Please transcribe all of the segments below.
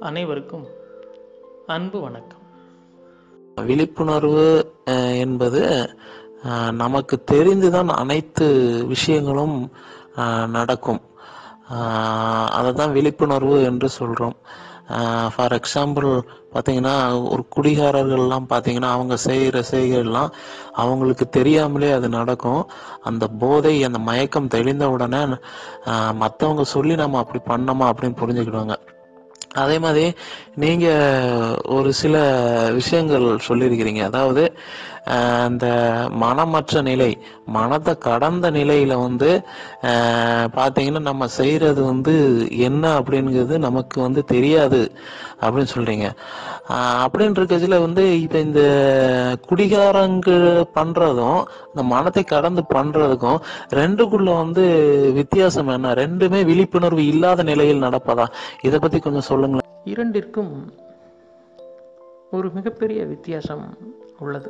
அனைவருக்கும் அன்பு வணக்கம் விழிப்புணர்வு அஹ், என்பது அஹ், நமக்கு தெரிந்துதான் அனைத்து விஷயங்களும் அஹ், நடக்கும் அதை தான் விழிப்புணர்வு என்று சொல்கிறோம் ஃபார் எக்ஸாம்பிள் பார்த்தீங்கன்னா ஒரு குடிகாரர்கள்லாம் பார்த்தீங்கன்னா அவங்க செய்கிற செய்கைகள்லாம் அவங்களுக்கு தெரியாமலே அது நடக்கும் அந்த போதை அந்த மயக்கம் தெளிந்த உடனே மற்றவங்க சொல்லி நம்ம அப்படி பண்ணோமா அப்படின்னு புரிஞ்சுக்கிடுவாங்க அதே மாதிரி நீங்க ஒரு சில விஷயங்கள் சொல்லியிருக்கிறீங்க அதாவது அஹ், அந்த மனமற்ற நிலை மனதை கடந்த நிலையில வந்து அஹ், பாத்தீங்கன்னா நம்ம செய்யறது வந்து என்ன அப்படிங்கிறது நமக்கு வந்து தெரியாது அப்படின்னு சொல்றீங்க அஹ், அப்படின்னு இருக்கச்சுல வந்து இப்ப இந்த குடிகாரங்க பண்றதும் இந்த மனத்தை கடந்து பண்றதுக்கும் ரெண்டுக்குள்ள வந்து வித்தியாசம் என்ன ரெண்டுமே விழிப்புணர்வு இல்லாத நிலையில் நடப்பதா இதை பத்தி கொஞ்சம் சொல்லுங்களேன் இரண்டிற்கும் ஒரு மிகப்பெரிய வித்தியாசம் உள்ளது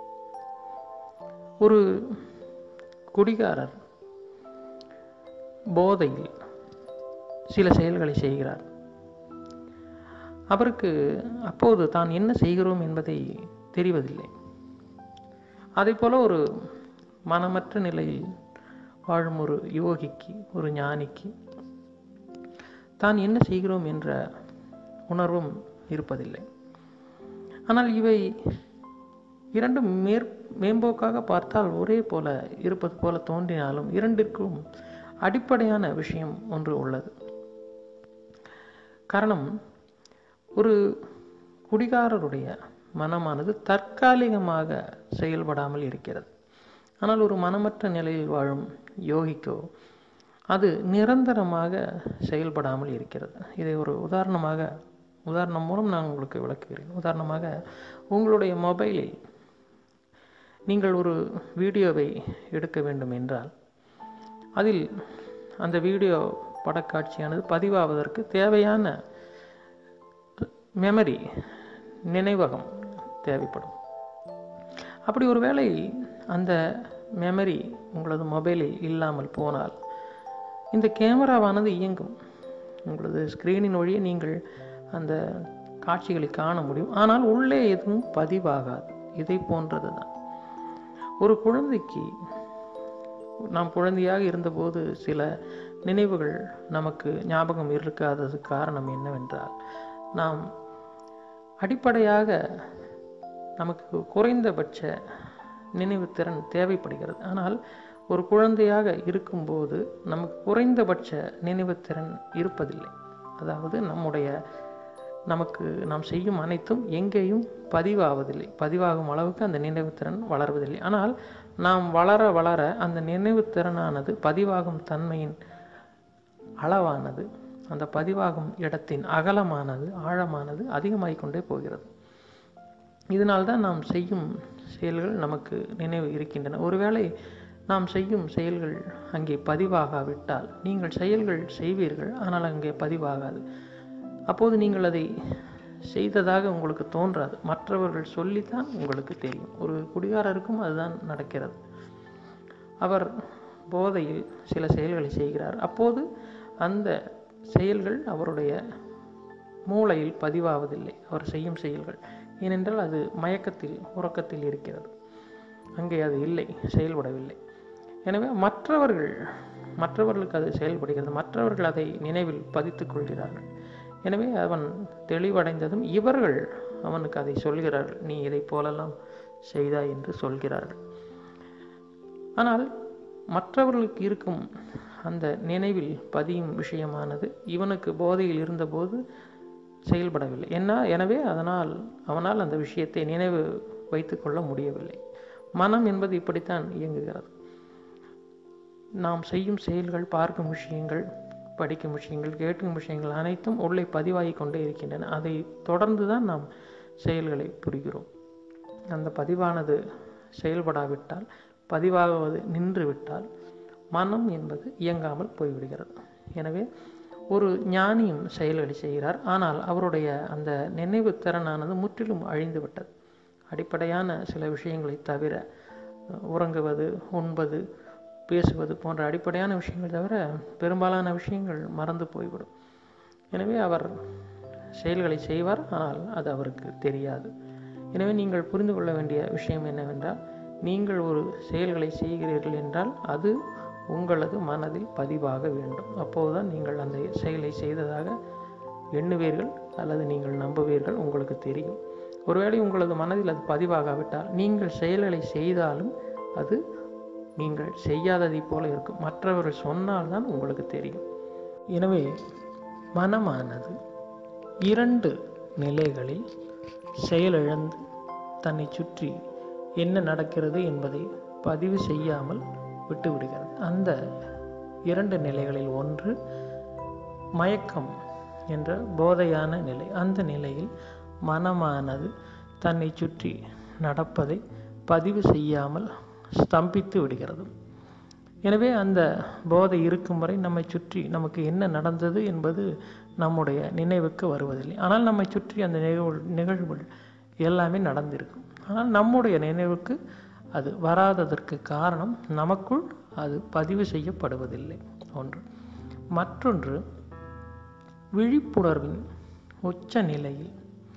ஒரு குடிகாரர் போதையில் சில செயல்களை செய்கிறார் அவருக்கு அப்போது தான் என்ன செய்கிறோம் என்பதை தெரிவதில்லை அதேபோல ஒரு மனமற்ற நிலையில் வாழும் ஒரு யோகிக்கு ஒரு ஞானிக்கு தான் என்ன செய்கிறோம் என்ற உணர்வும் இருப்பதில்லை ஆனால் இவை இரண்டும் மேற் மேம்போக்காக பார்த்தால் ஒரே போல இருப்பது போல தோன்றினாலும் இரண்டிற்கும் அடிப்படையான விஷயம் ஒன்று உள்ளது காரணம் ஒரு குடிகாரருடைய மனமானது தற்காலிகமாக செயல்படாமல் இருக்கிறது ஆனால் ஒரு மனமற்ற நிலையில் வாழும் யோகிக்கோ அது நிரந்தரமாக செயல்படாமல் இருக்கிறது இதை ஒரு உதாரணமாக உதாரணம் மூலம் நான் உங்களுக்கு விளக்குகிறேன் உதாரணமாக உங்களுடைய மொபைலில் நீங்கள் ஒரு வீடியோவை எடுக்க வேண்டும் என்றால் அதில் அந்த வீடியோ படக்காட்சியானது பதிவாவதற்கு தேவையான மெமரி நினைவகம் தேவைப்படும் அப்படி ஒரு வேளை அந்த மெமரி உங்களது மொபைலில் இல்லாமல் போனால் இந்த கேமராவானது இயங்கும் உங்களது ஸ்க்ரீனின் வழியே நீங்கள் அந்த காட்சிகளை காண முடியும் ஆனால் உள்ளே எதுவும் பதிவாகாது இதை போன்றது தான் ஒரு குழந்தைக்கு நாம் குழந்தையாக இருந்தபோது சில நினைவுகள் நமக்கு ஞாபகம் இருக்காதது காரணம் என்னவென்றால் நாம் அடிப்படையாக நமக்கு குறைந்தபட்ச நினைவு திறன் தேவைப்படுகிறது ஆனால் ஒரு குழந்தையாக இருக்கும்போது நமக்கு குறைந்தபட்ச நினைவுத்திறன் இருப்பதில்லை அதாவது நம்முடைய நமக்கு நாம் செய்யும் அனைத்தும் எங்கேயும் பதிவாவதில்லை பதிவாகும் அளவுக்கு அந்த நினைவுத்திறன் வளர்வதில்லை ஆனால் நாம் வளர வளர அந்த நினைவுத்திறனானது பதிவாகும் தன்மையின் அளவானது அந்த பதிவாகும் இடத்தின் அகலமானது ஆழமானது அதிகமாகிக் கொண்டே போகிறது இதனால்தான் நாம் செய்யும் செயல்கள் நமக்கு நினைவு இருக்கின்றன ஒருவேளை நாம் செய்யும் செயல்கள் அங்கே பதிவாகாவிட்டால் நீங்கள் செயல்கள் செய்வீர்கள் ஆனால் அங்கே பதிவாகாது அப்போது நீங்கள் அதை செய்ததாக உங்களுக்கு தோன்றாது மற்றவர்கள் சொல்லித்தான் உங்களுக்கு தெரியும் ஒரு குடிகாரருக்கும் அதுதான் நடக்கிறது அவர் போதையில் சில செயல்களை செய்கிறார் அப்போது அந்த செயல்கள் அவருடைய மூளையில் பதிவாவதில்லை அவர் செய்யும் செயல்கள் ஏனென்றால் அது மயக்கத்தில் உறக்கத்தில் இருக்கிறது அங்கே அது இல்லை செயல்படவில்லை எனவே மற்றவர்கள் மற்றவர்களுக்கு அது செயல்படுகிறது மற்றவர்கள் அதை நினைவில் பதித்துக் கொள்கிறார்கள் எனவே அவன் தெளிவடைந்ததும் இவர்கள் அவனுக்கு அதை சொல்கிறார்கள் நீ இதை போலெல்லாம் செய்தாய் என்று சொல்கிறார்கள் ஆனால் மற்றவர்களுக்கு இருக்கும் அந்த நினைவில் பதியும் விஷயமானது இவனுக்கு போதையில் இருந்தபோது செயல்படவில்லை என்ன எனவே அதனால் அவனால் அந்த விஷயத்தை நினைவு வைத்துக்கொள்ள முடியவில்லை மனம் என்பது இப்படித்தான் இயங்குகிறது நாம் செய்யும் செயல்கள் பார்க்கும் விஷயங்கள் படிக்கும் விஷயங்கள் கேட்கும் விஷயங்கள் அனைத்தும் உள்ளே பதிவாகி கொண்டே இருக்கின்றன அதை தொடர்ந்து தான் நாம் செயல்களை புரிகிறோம் அந்த பதிவானது செயல்படாவிட்டால் பதிவாகுவது நின்றுவிட்டால் மனம் என்பது இயங்காமல் போய்விடுகிறது எனவே ஒரு ஞானியும் செயல்களை செய்கிறார் ஆனால் அவருடைய அந்த நினைவு திறனானது முற்றிலும் அழிந்து விட்டது அடிப்படையான சில விஷயங்களை தவிர உறங்குவது உண்பது பேசுவது போன்ற அடிப்படையான விஷயங்கள் தவிர பெரும்பாலான விஷயங்கள் மறந்து போய்விடும் எனவே அவர் செயல்களை செய்வார் ஆனால் அது அவருக்கு தெரியாது எனவே நீங்கள் புரிந்து கொள்ள வேண்டிய விஷயம் என்னவென்றால் நீங்கள் ஒரு செயல்களை செய்கிறீர்கள் என்றால் அது உங்களது மனதில் பதிவாக வேண்டும் அப்போதுதான் நீங்கள் அந்த செயலை செய்ததாக எண்ணுவீர்கள் அல்லது நீங்கள் நம்புவீர்கள் உங்களுக்கு தெரியும் ஒருவேளை உங்களது மனதில் அது பதிவாகாவிட்டால் நீங்கள் செயல்களை செய்தாலும் அது நீங்கள் செய்யாததைப் போல இருக்கும் மற்றவர்கள் சொன்னால்தான் உங்களுக்கு தெரியும் எனவே மனமானது இரண்டு நிலைகளில் செயலிழந்து தன்னை சுற்றி என்ன நடக்கிறது என்பதை பதிவு செய்யாமல் விட்டுவிடுகிறது அந்த இரண்டு நிலைகளில் ஒன்று மயக்கம் என்ற போதையான நிலை அந்த நிலையில் மனமானது தன்னை சுற்றி நடப்பதை பதிவு செய்யாமல் ஸ்தம்பித்து விடுகிறது எனவே அந்த போதை இருக்கும் வரை நம்மை சுற்றி நமக்கு என்ன நடந்தது என்பது நம்முடைய நினைவுக்கு வருவதில்லை ஆனால் நம்மை சுற்றி அந்த நிகழ்வு நிகழ்வுகள் எல்லாமே நடந்திருக்கும் ஆனால் நம்முடைய நினைவுக்கு அது வராததற்கு காரணம் நமக்குள் அது பதிவு செய்யப்படுவதில்லை ஒன்று மற்றொன்று விழிப்புணர்வின் உச்ச நிலையில்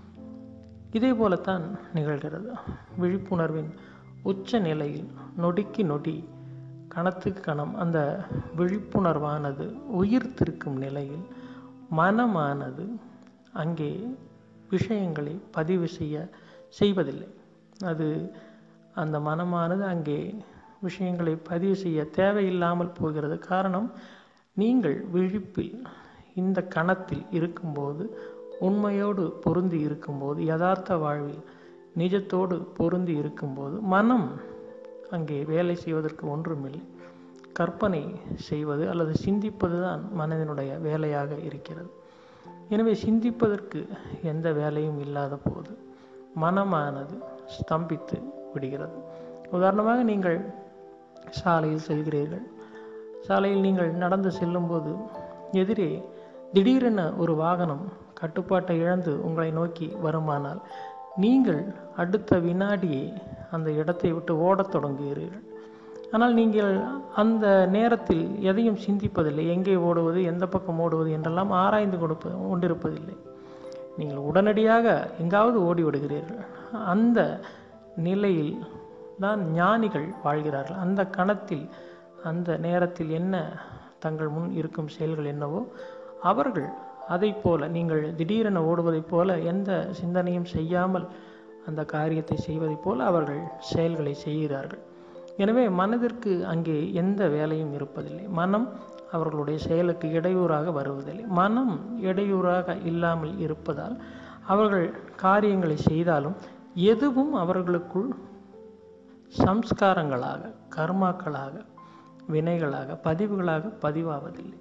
இதே போலத்தான் நிகழ்கிறது விழிப்புணர்வின் உச்ச நிலையில் நொடிக்கு நொடி கணத்துக்கு கணம் அந்த விழிப்புணர்வானது உயிர்த்திருக்கும் நிலையில் மனமானது அங்கே விஷயங்களை பதிவு செய்ய செய்வதில்லை அது அந்த மனமானது அங்கே விஷயங்களை பதிவு செய்ய தேவையில்லாமல் போகிறது காரணம் நீங்கள் விழிப்பில் இந்த கணத்தில் இருக்கும்போது உண்மையோடு பொருந்தி இருக்கும்போது யதார்த்த வாழ்வில் நிஜத்தோடு பொருந்தி இருக்கும்போது மனம் அங்கே வேலை செய்வதற்கு ஒன்றுமில்லை கற்பனை செய்வது அல்லது சிந்திப்பது தான் மனதினுடைய வேலையாக இருக்கிறது எனவே சிந்திப்பதற்கு எந்த வேலையும் இல்லாத போது மனமானது ஸ்தம்பித்து விடுகிறது உதாரணமாக நீங்கள் சாலையில் செல்கிறீர்கள் சாலையில் நீங்கள் நடந்து செல்லும்போது எதிரே திடீரென ஒரு வாகனம் கட்டுப்பாட்டை இழந்து உங்களை நோக்கி வருமானால் நீங்கள் அடுத்த வினாடியே அந்த இடத்தை விட்டு ஓடத் தொடங்குகிறீர்கள் ஆனால் நீங்கள் அந்த நேரத்தில் எதையும் சிந்திப்பதில்லை எங்கே ஓடுவது எந்த பக்கம் ஓடுவது என்றெல்லாம் ஆராய்ந்து கொடுப்ப கொண்டிருப்பதில்லை நீங்கள் உடனடியாக எங்காவது ஓடி விடுகிறீர்கள் அந்த நிலையில் தான் ஞானிகள் வாழ்கிறார்கள் அந்த கணத்தில் அந்த நேரத்தில் என்ன தங்கள் முன் இருக்கும் செயல்கள் என்னவோ அவர்கள் அதை போல நீங்கள் திடீரென ஓடுவதைப் போல எந்த சிந்தனையும் செய்யாமல் அந்த காரியத்தை செய்வதைப் போல அவர்கள் செயல்களை செய்கிறார்கள் எனவே மனதிற்கு அங்கே எந்த வேலையும் இருப்பதில்லை மனம் அவர்களுடைய செயலுக்கு இடையூறாக வருவதில்லை மனம் இடையூறாக இல்லாமல் இருப்பதால் அவர்கள் காரியங்களை செய்தாலும் எதுவும் அவர்களுக்குள் சம்ஸ்காரங்களாக கர்மாக்களாக வினைகளாக பதிவுகளாக பதிவாவதில்லை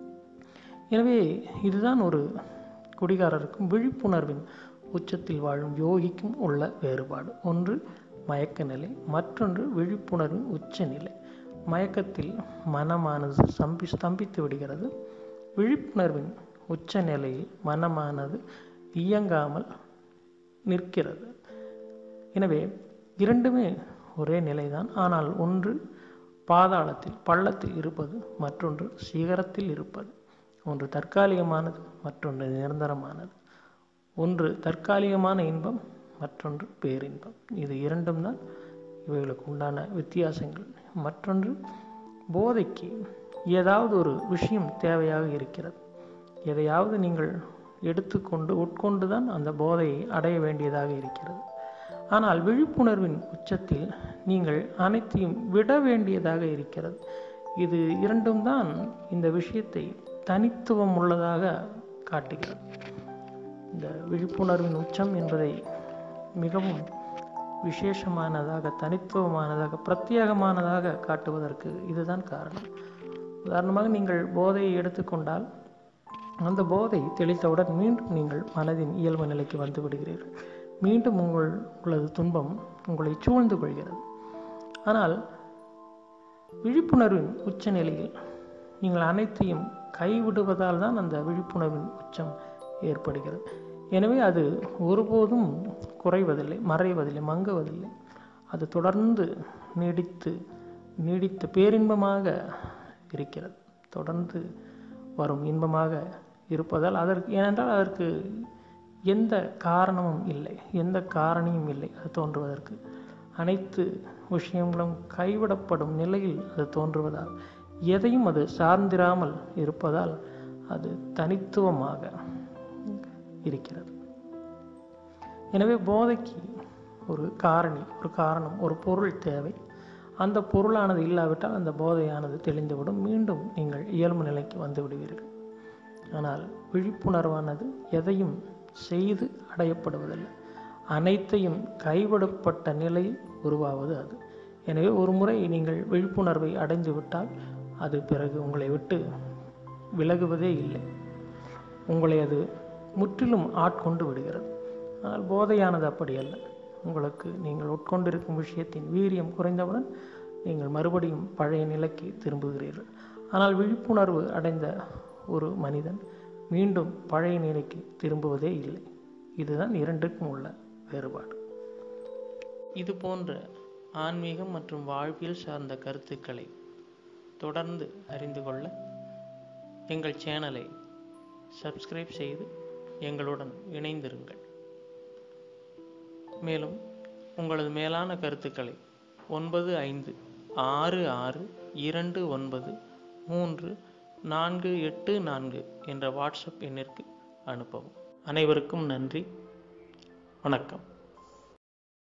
எனவே இதுதான் ஒரு குடிகாரருக்கும் விழிப்புணர்வின் உச்சத்தில் வாழும் யோகிக்கும் உள்ள வேறுபாடு ஒன்று மயக்க நிலை மற்றொன்று விழிப்புணர்வின் உச்ச நிலை மயக்கத்தில் மனமானது ஸ்தம்பி ஸ்தம்பித்து விடுகிறது விழிப்புணர்வின் உச்ச நிலையில் மனமானது இயங்காமல் நிற்கிறது எனவே இரண்டுமே ஒரே நிலைதான் ஆனால் ஒன்று பாதாளத்தில் பள்ளத்தில் இருப்பது மற்றொன்று சிகரத்தில் இருப்பது ஒன்று தற்காலிகமானது மற்றொன்று நிரந்தரமானது ஒன்று தற்காலிகமான இன்பம் மற்றொன்று பேரின்பம் இது இரண்டும் தான் இவைகளுக்கு உண்டான வித்தியாசங்கள் மற்றொன்று போதைக்கு ஏதாவது ஒரு விஷயம் தேவையாக இருக்கிறது எதையாவது நீங்கள் எடுத்துக்கொண்டு உட்கொண்டு தான் அந்த போதையை அடைய வேண்டியதாக இருக்கிறது ஆனால் விழிப்புணர்வின் உச்சத்தில் நீங்கள் அனைத்தையும் விட வேண்டியதாக இருக்கிறது இது இரண்டும் தான் இந்த விஷயத்தை தனித்துவம் உள்ளதாக காட்டுகிறது இந்த விழிப்புணர்வின் உச்சம் என்பதை மிகவும் விசேஷமானதாக தனித்துவமானதாக பிரத்யேகமானதாக காட்டுவதற்கு இதுதான் காரணம் உதாரணமாக நீங்கள் போதையை எடுத்துக்கொண்டால் அந்த போதை தெளித்தவுடன் மீண்டும் நீங்கள் மனதின் இயல்பு நிலைக்கு வந்து விடுகிறீர்கள் மீண்டும் உங்கள் உங்களது துன்பம் உங்களை சூழ்ந்து கொள்கிறது ஆனால் விழிப்புணர்வின் உச்ச நிலையில் நீங்கள் அனைத்தையும் கைவிடுவதால் தான் அந்த விழிப்புணர்வின் உச்சம் ஏற்படுகிறது எனவே அது ஒருபோதும் குறைவதில்லை மறைவதில்லை மங்குவதில்லை அது தொடர்ந்து நீடித்து நீடித்த பேரின்பமாக இருக்கிறது தொடர்ந்து வரும் இன்பமாக இருப்பதால் அதற்கு ஏனென்றால் அதற்கு எந்த காரணமும் இல்லை எந்த காரணியும் இல்லை அது தோன்றுவதற்கு அனைத்து விஷயங்களும் கைவிடப்படும் நிலையில் அது தோன்றுவதால் எதையும் அது சார்ந்திராமல் இருப்பதால் அது தனித்துவமாக இருக்கிறது எனவே போதைக்கு ஒரு காரணி ஒரு காரணம் ஒரு பொருள் தேவை அந்த பொருளானது இல்லாவிட்டால் அந்த போதையானது தெளிந்துவிடும் மீண்டும் நீங்கள் இயல்பு நிலைக்கு வந்து விடுவீர்கள் ஆனால் விழிப்புணர்வானது எதையும் செய்து அடையப்படுவதில்லை அனைத்தையும் கைவிடப்பட்ட நிலை உருவாவது அது எனவே ஒரு முறை நீங்கள் விழிப்புணர்வை அடைந்து விட்டால் அது பிறகு உங்களை விட்டு விலகுவதே இல்லை உங்களை அது முற்றிலும் ஆட்கொண்டு விடுகிறது ஆனால் போதையானது அப்படி அல்ல உங்களுக்கு நீங்கள் உட்கொண்டிருக்கும் விஷயத்தின் வீரியம் குறைந்தவுடன் நீங்கள் மறுபடியும் பழைய நிலைக்கு திரும்புகிறீர்கள் ஆனால் விழிப்புணர்வு அடைந்த ஒரு மனிதன் மீண்டும் பழைய நிலைக்கு திரும்புவதே இல்லை இதுதான் இரண்டுக்கும் உள்ள வேறுபாடு இது போன்ற ஆன்மீகம் மற்றும் வாழ்வியல் சார்ந்த கருத்துக்களை தொடர்ந்து அறிந்து கொள்ள எங்கள் சேனலை சப்ஸ்கிரைப் செய்து எங்களுடன் இணைந்திருங்கள் மேலும் உங்களது மேலான கருத்துக்களை ஒன்பது ஐந்து ஆறு ஆறு இரண்டு ஒன்பது மூன்று நான்கு எட்டு நான்கு என்ற வாட்ஸ்அப் எண்ணிற்கு அனுப்பவும் அனைவருக்கும் நன்றி வணக்கம்